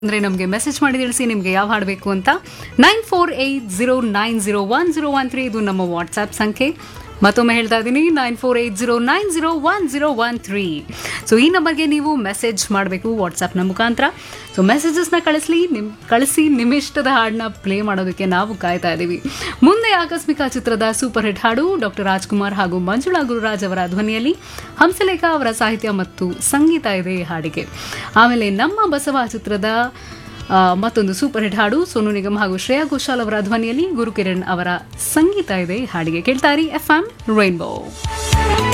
ಅಂದರೆ ನಮಗೆ ಮೆಸೇಜ್ ಮಾಡಿ ತಿಳಿಸಿ ನಿಮಗೆ ಯಾವ ಹಾಡು ಬೇಕು ಅಂತ nine four eight zero nine zero one zero one three ಇದು ನಮ್ಮ ವಾಟ್ಸ್ಆ್ಯಪ್ ಸಂಖ್ಯೆ ಮತ್ತೊಮ್ಮೆ ಹೇಳ್ತಾ ಇದ್ದೀನಿ nine four eight zero nine zero one zero one three so ಈ ನಂಬರ್ಗೆ ನೀವು ಮೆಸೇಜ್ ಮಾಡಬೇಕು ವಾಟ್ಸಪ್ನ ಮುಖಾಂತರ ಸೊ ಮೆಸೇಜಸ್ನ ಕಳಿಸ್ಲಿ ನಿಮ್ ಕಳಿಸಿ ನಿಮ್ಮಿಷ್ಟದ ಹಾಡನ್ನ ಪ್ಲೇ ಮಾಡೋದಕ್ಕೆ ನಾವು ಕಾಯ್ತಾ ಇದ್ದೀವಿ ಮುಂದೆ ಆಕಸ್ಮಿಕ ಚಿತ್ರದ ಸೂಪರ್ ಹಿಟ್ ಹಾಡು ಡಾಕ್ಟರ್ ರಾಜ್ಕುಮಾರ್ ಹಾಗೂ ಮಂಜುಳಾ ಗುರುರಾಜ್ ಅವರ ಧ್ವನಿಯಲ್ಲಿ ಹಂಸಲೇಖ ಅವರ ಸಾಹಿತ್ಯ ಮತ್ತು ಸಂಗೀತ ಇದೆ ಈ ಹಾಡಿಗೆ ಆಮೇಲೆ ನಮ್ಮ ಬಸವ ಚಿತ್ರದ ಆ, ಮತ್ತೊಂದು ಸೂಪರ್ ಹಿಟ್ ಹಾಡು ಸೋನು ನಿಗಮ್ ಹಾಗೂ ಶ್ರೇಯಾ ಘೋಷಾಲ್ ಅವರ ಧ್ವನಿಯಲ್ಲಿ ಗುರುಕಿರಣ್ ಅವರ ಸಂಗೀತ ಇದೆ ಈ ಹಾಡಿಗೆ ಕೇಳ್ತಾರಿ ಎಫ್ ಎಂ ರೈನ್ಬೋ